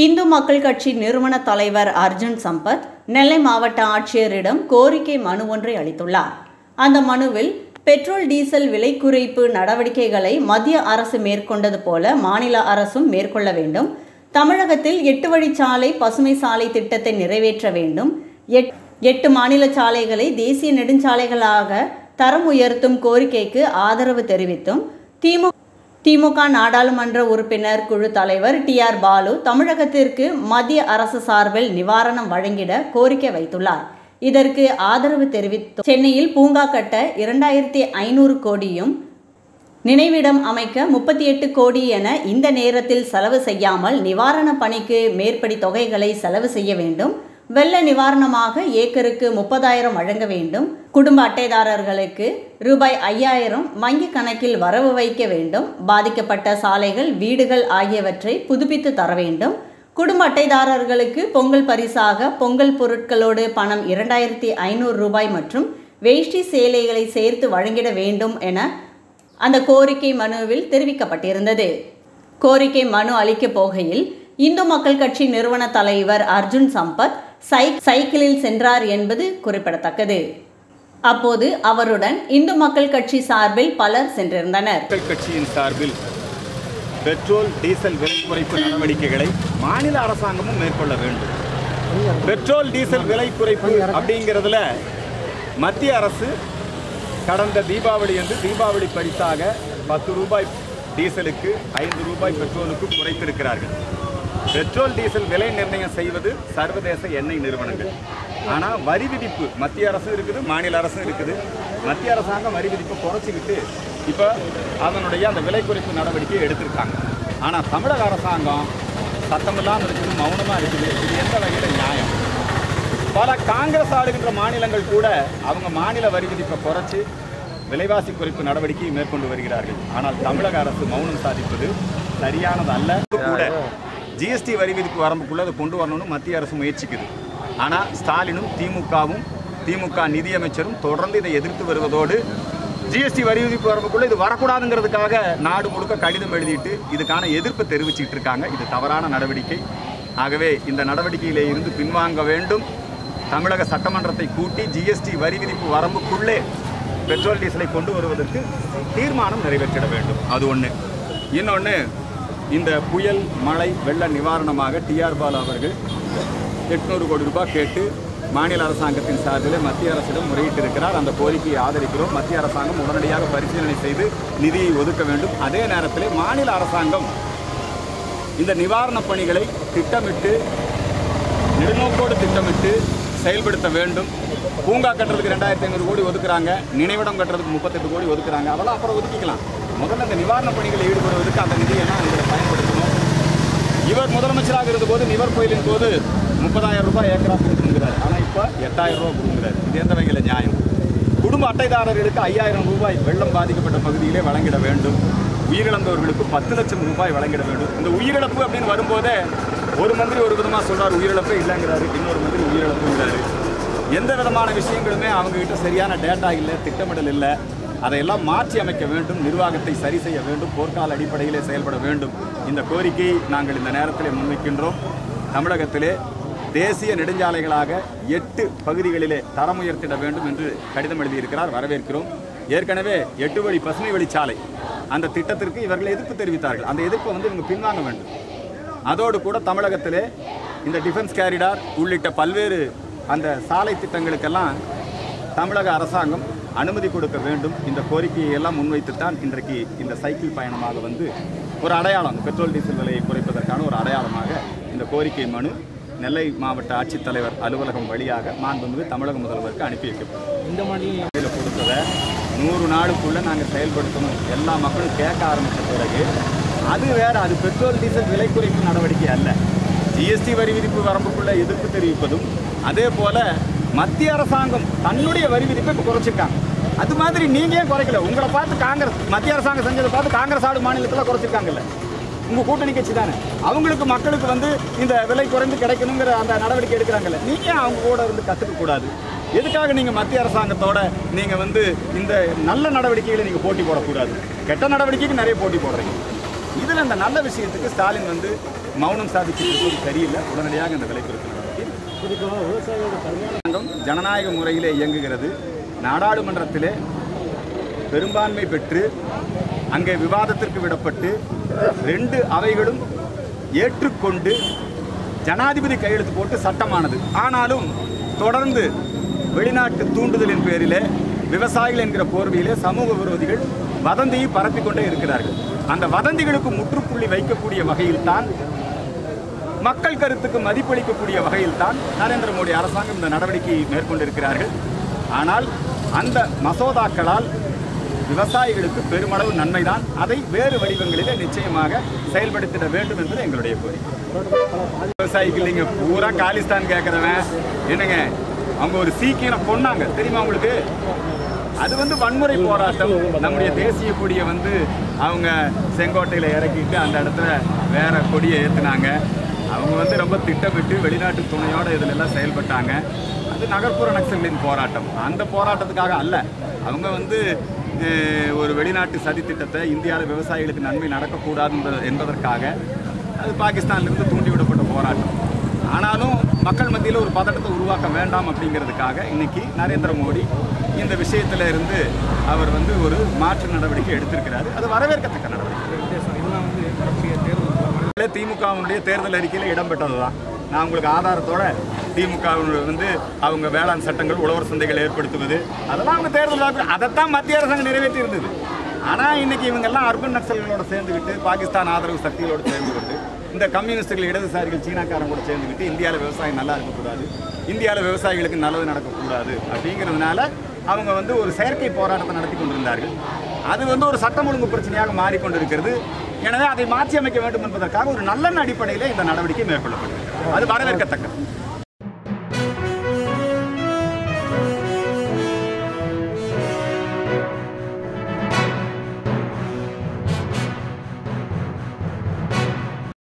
இந்து மக்கள் கட்சி நிறுவன தலைவர் அர்ஜுன் சம்பத் நெல்லை மாவட்ட ஆட்சியரிடம் கோரிக்கை மனு ஒன்றை அளித்துள்ளார் அந்த மனுவில் பெட்ரோல் டீசல் விலை குறைப்பு நடவடிக்கைகளை மத்திய அரசு மேற்கொண்டது போல மாநில அரசும் மேற்கொள்ள வேண்டும் தமிழகத்தில் எட்டு வழிச்சாலை பசுமை சாலை திட்டத்தை நிறைவேற்ற வேண்டும் எட்- எட்டு மாநில சாலைகளை தேசிய நெடுஞ்சாலைகளாக தரம் உயர்த்தும் கோரிக்கைக்கு ஆதரவு தெரிவித்தும் திமுக திமுக நாடாளுமன்ற உறுப்பினர் குழு தலைவர் டி ஆர் பாலு தமிழகத்திற்கு மத்திய அரசு சார்பில் நிவாரணம் வழங்கிட கோரிக்கை வைத்துள்ளார் இதற்கு ஆதரவு தெரிவித்து சென்னையில் பூங்கா கட்ட இரண்டாயிரத்தி ஐநூறு கோடியும் நினைவிடம் அமைக்க முப்பத்தி எட்டு கோடி என இந்த நேரத்தில் செலவு செய்யாமல் நிவாரண பணிக்கு மேற்படி தொகைகளை செலவு செய்ய வேண்டும் வெள்ள நிவாரணமாக ஏக்கருக்கு முப்பதாயிரம் வழங்க வேண்டும் குடும்ப அட்டைதாரர்களுக்கு ரூபாய் ஐயாயிரம் வங்கி கணக்கில் வரவு வைக்க வேண்டும் பாதிக்கப்பட்ட சாலைகள் வீடுகள் ஆகியவற்றை புதுப்பித்து தர வேண்டும் குடும்ப அட்டைதாரர்களுக்கு பொங்கல் பரிசாக பொங்கல் பொருட்களோடு பணம் இரண்டாயிரத்தி ஐநூறு ரூபாய் மற்றும் வேஷ்டி சேலைகளை சேர்த்து வழங்கிட வேண்டும் என அந்த கோரிக்கை மனுவில் தெரிவிக்கப்பட்டிருந்தது கோரிக்கை மனு அளிக்கப் போகையில் இந்து மக்கள் கட்சி நிறுவன தலைவர் அர்ஜுன் சம்பத் சை சைக்கிளில் சென்றார் என்பது குறிப்பிடத்தக்கது அப்போது அவருடன் இந்து மக்கள் கட்சி சார்பில் பலர் சென்றிருந்தனர் மக்கள் கட்சியின் சார்பில் பெட்ரோல் டீசல் விலை குறைப்பு நடவடிக்கைகளை மாநில அரசாங்கமும் மேற்கொள்ள வேண்டும் பெட்ரோல் டீசல் விலை குறைப்பு அப்படிங்கிறதுல மத்திய அரசு கடந்த தீபாவளி அன்று தீபாவளி பரிசாக பத்து ரூபாய் டீசலுக்கு ஐந்து ரூபாய் பெட்ரோலுக்கு குறைத்திருக்கிறார்கள் பெட்ரோல் டீசல் விலை நிர்ணயம் செய்வது சர்வதேச எண்ணெய் நிறுவனங்கள் ஆனால் வரி விதிப்பு மத்திய அரசும் இருக்குது மாநில அரசும் இருக்குது மத்திய அரசாங்கம் வரி விதிப்பை குறைச்சிக்கிட்டு இப்போ அதனுடைய அந்த விலை குறைப்பு நடவடிக்கையை எடுத்திருக்காங்க ஆனால் தமிழக அரசாங்கம் சத்தமில்லாமல் இருக்குது மௌனமாக இருக்குது இது எந்த வகையில் நியாயம் பல காங்கிரஸ் ஆளுகின்ற மாநிலங்கள் கூட அவங்க மாநில வரி விதிப்பை குறைச்சு விலைவாசி குறைப்பு நடவடிக்கையை மேற்கொண்டு வருகிறார்கள் ஆனால் தமிழக அரசு மௌனம் சாதிப்பது சரியானது அல்ல கூட ஜிஎஸ்டி வரி விதிப்பு வரம்புக்குள்ள அதை கொண்டு வரணும்னு மத்திய அரசு முயற்சிக்குது ஆனால் ஸ்டாலினும் திமுகவும் திமுக நிதியமைச்சரும் தொடர்ந்து இதை எதிர்த்து வருவதோடு ஜிஎஸ்டி வரி விதிப்பு வரம்புக்குள்ள இது வரக்கூடாதுங்கிறதுக்காக நாடு முழுக்க கடிதம் எழுதிட்டு இதுக்கான எதிர்ப்பு தெரிவிச்சிட்டு இருக்காங்க இது தவறான நடவடிக்கை ஆகவே இந்த நடவடிக்கையிலே இருந்து பின்வாங்க வேண்டும் தமிழக சட்டமன்றத்தை கூட்டி ஜிஎஸ்டி வரி விதிப்பு வரம்புக்குள்ளே பெட்ரோல் டீசலை கொண்டு வருவதற்கு தீர்மானம் நிறைவேற்றிட வேண்டும் அது ஒன்று இன்னொன்று இந்த புயல் மழை வெள்ள நிவாரணமாக டிஆர் பாலு அவர்கள் எட்நூறு கோடி ரூபாய் கேட்டு மாநில அரசாங்கத்தின் சார்பில் மத்திய அரசிடம் முறையிட்டிருக்கிறார் அந்த கோரிக்கையை ஆதரிக்கிறோம் மத்திய அரசாங்கம் உடனடியாக பரிசீலனை செய்து நிதியை ஒதுக்க வேண்டும் அதே நேரத்தில் மாநில அரசாங்கம் இந்த நிவாரணப் பணிகளை திட்டமிட்டு நெடுநோக்கோடு திட்டமிட்டு செயல்படுத்த வேண்டும் பூங்கா கட்டுறதுக்கு ரெண்டாயிரத்தி ஐநூறு கோடி ஒதுக்குறாங்க நினைவிடம் கட்டுறதுக்கு முப்பத்தெட்டு கோடி ஒதுக்குறாங்க அதெல்லாம் அப்புறம் ஒதுக்கிக்கலாம் முதல்ல இந்த நிவாரணப் பணிகளில் ஈடுபடுவதற்கு அந்த நிதியெல்லாம் இதில் பயன்படுத்தணும் இவர் முதலமைச்சராக இருந்தபோது நிவர் கோயிலின் போது முப்பதாயிரம் ரூபாய் ஏக்கரா கொடுக்குங்கிறார் ஆனால் இப்போ எட்டாயிரம் ரூபாய் கொடுக்குறாரு இது எந்த வகையில் நியாயம் குடும்ப அட்டைதாரர்களுக்கு ஐயாயிரம் ரூபாய் வெள்ளம் பாதிக்கப்பட்ட பகுதியிலே வழங்கிட வேண்டும் உயிரிழந்தவர்களுக்கு பத்து லட்சம் ரூபாய் வழங்கிட வேண்டும் இந்த உயிரிழப்பு அப்படின்னு வரும்போதே ஒரு மந்திரி ஒரு விதமாக சொல்றாரு உயிரிழப்பே இல்லைங்கிறாரு இன்னொரு மந்திரி உயிரிழப்புங்கிறாரு எந்த விதமான விஷயங்களுமே அவங்க கிட்ட சரியான டேட்டா இல்லை திட்டமிடல் இல்லை அதையெல்லாம் மாற்றி அமைக்க வேண்டும் நிர்வாகத்தை சரி செய்ய வேண்டும் போர்க்கால அடிப்படையிலே செயல்பட வேண்டும் இந்த கோரிக்கையை நாங்கள் இந்த நேரத்தில் முன்வைக்கின்றோம் தமிழகத்திலே தேசிய நெடுஞ்சாலைகளாக எட்டு பகுதிகளிலே தரம் உயர்த்திட வேண்டும் என்று கடிதம் எழுதியிருக்கிறார் வரவேற்கிறோம் ஏற்கனவே எட்டு வழி பசுமை வழிச்சாலை அந்த திட்டத்திற்கு இவர்கள் எதிர்ப்பு தெரிவித்தார்கள் அந்த எதிர்ப்பை வந்து இவங்க பின்வாங்க வேண்டும் அதோடு கூட தமிழகத்திலே இந்த டிஃபென்ஸ் கேரிடார் உள்ளிட்ட பல்வேறு அந்த சாலை திட்டங்களுக்கெல்லாம் தமிழக அரசாங்கம் அனுமதி கொடுக்க வேண்டும் இந்த கோரிக்கையை எல்லாம் முன்வைத்துத்தான் இன்றைக்கு இந்த சைக்கிள் பயணமாக வந்து ஒரு அடையாளம் பெட்ரோல் டீசல் விலையை குறைப்பதற்கான ஒரு அடையாளமாக இந்த கோரிக்கை மனு நெல்லை மாவட்ட ஆட்சித்தலைவர் அலுவலகம் வழியாக மாண்புமிகு தமிழக முதல்வருக்கு அனுப்பி வைக்கப்படும் இந்த மாநிலம் கையில் கொடுத்ததை நூறு நாளுக்குள்ளே நாங்கள் செயல்படுத்தணும் எல்லா மக்களும் கேட்க ஆரம்பித்த பிறகு அது வேற அது பெட்ரோல் டீசல் விலை குறைப்பு நடவடிக்கை அல்ல ஜிஎஸ்டி வரி விதிப்பு வரம்புக்குள்ள எதிர்ப்பு தெரிவிப்பதும் அதே போல மத்திய அரசாங்கம் தன்னுடைய வரி விதிப்பை இப்போ குறைச்சிருக்காங்க அது மாதிரி நீங்க ஏன் குறைக்கல உங்களை பார்த்து காங்கிரஸ் மத்திய அரசாங்கம் செஞ்சதை பார்த்து காங்கிரஸ் ஆடு மாநிலத்தில் குறைச்சிருக்காங்கல்ல உங்க கூட்டணி கட்சி தானே அவங்களுக்கு மக்களுக்கு வந்து இந்த விலை குறைந்து கிடைக்கணுங்கிற அந்த நடவடிக்கை எடுக்கிறாங்கல்ல நீங்க ஏன் அவங்க கூட இருந்து கத்துக்க கூடாது எதுக்காக நீங்க மத்திய அரசாங்கத்தோட நீங்க வந்து இந்த நல்ல நடவடிக்கைகளை நீங்க போட்டி போடக்கூடாது கெட்ட நடவடிக்கைக்கு நிறைய போட்டி போடுறீங்க இதுல இந்த நல்ல விஷயத்துக்கு ஸ்டாலின் வந்து மௌனம் சாதிச்சு இருப்பது சரியில்லை உடனடியாக இந்த விலை குறைப்பு நடவடிக்கை அரசாங்கம் ஜனநாயக முறையிலே இயங்குகிறது நாடாளுமன்றத்திலே பெரும்பான்மை பெற்று அங்கே விவாதத்திற்கு விடப்பட்டு ரெண்டு அவைகளும் ஏற்றுக்கொண்டு ஜனாதிபதி கையெழுத்து போட்டு சட்டமானது ஆனாலும் தொடர்ந்து வெளிநாட்டு தூண்டுதலின் பேரிலே விவசாயிகள் என்கிற போர்வையிலே சமூக விரோதிகள் வதந்தியை பரப்பிக் கொண்டே இருக்கிறார்கள் அந்த வதந்திகளுக்கு முற்றுப்புள்ளி வைக்கக்கூடிய வகையில்தான் மக்கள் கருத்துக்கு மதிப்பளிக்கக்கூடிய வகையில் தான் நரேந்திர மோடி அரசாங்கம் இந்த நடவடிக்கையை மேற்கொண்டிருக்கிறார்கள் ஆனால் அந்த மசோதாக்களால் விவசாயிகளுக்கு பெருமளவு நன்மைதான் அதை வேறு வடிவங்களிலே நிச்சயமாக செயல்படுத்திட வேண்டும் என்பது எங்களுடைய கோரிக்கை விவசாயிக்கு இல்லைங்க பூரா காலிஸ்தான் கேட்குறவன் என்னங்க அவங்க ஒரு சீக்கியனை கொன்னாங்க தெரியுமா உங்களுக்கு அது வந்து வன்முறை போராட்டம் நம்முடைய தேசிய கொடியை வந்து அவங்க செங்கோட்டையில் இறக்கிட்டு அந்த இடத்துல வேற கொடியை ஏற்றுனாங்க அவங்க வந்து ரொம்ப திட்டமிட்டு வெளிநாட்டு துணையோட இதுல எல்லாம் செயல்பட்டாங்க அது நகர்ப்புற நக்சல்களின் போராட்டம் அந்த போராட்டத்துக்காக அல்ல அவங்க வந்து அஹ், ஒரு வெளிநாட்டு சதி திட்டத்தை இந்தியாவில் விவசாயிகளுக்கு நன்மை நடக்கக்கூடாது என்பத- என்பதற்காக அது பாகிஸ்தான்லேருந்து தூண்டிவிடப்பட்ட போராட்டம் ஆனாலும் மக்கள் மத்தியில் ஒரு பதட்டத்தை உருவாக்க வேண்டாம் அப்படிங்கிறதுக்காக இன்னைக்கு நரேந்திர மோடி இந்த விஷயத்துல இருந்து அவர் வந்து ஒரு மாற்று நடவடிக்கை எடுத்திருக்கிறாரு அது வரவேற்கத்தக்க நடவடிக்கை திமுகவினுடைய தேர்தல் அறிக்கையில் இடம்பெற்றது தான் நான் உங்களுக்கு ஆதாரத்தோட திமுக வந்து அவங்க வேளாண் சட்டங்கள் உழவர் சந்தைகள் ஏற்படுத்துவது அதெல்லாம் அவங்க தேர்தல் வாக்கு அதைத்தான் மத்திய அரசாங்கம் நிறைவேற்றி இருந்தது ஆனால் இன்னைக்கு இவங்கெல்லாம் அர்பன் நக்சல்களோட சேர்ந்துக்கிட்டு பாகிஸ்தான் ஆதரவு சக்திகளோடு சேர்ந்து கொண்டு இந்த கம்யூனிஸ்டுகள் இடதுசாரிகள் சீனாக்காரங்க கூட சேர்ந்துக்கிட்டு இந்தியாவில் விவசாயம் நல்லா இருக்கக்கூடாது இந்தியாவில் விவசாயிகளுக்கு நல்லது நடக்கக்கூடாது அப்படிங்கிறதுனால அவங்க வந்து ஒரு செயற்கை போராட்டத்தை நடத்தி கொண்டிருந்தார்கள் அது வந்து ஒரு சட்டம் ஒழுங்கு பிரச்சனையாக மாறிக்கொண்டிருக்கிறது எனவே அதை மாற்றி அமைக்க வேண்டும் என்பதற்காக ஒரு நல்ல அடிப்படையில் இந்த நடவடிக்கை மேற்கொள்ளப்படுகிறது அது வரவேற்கத்தக்கது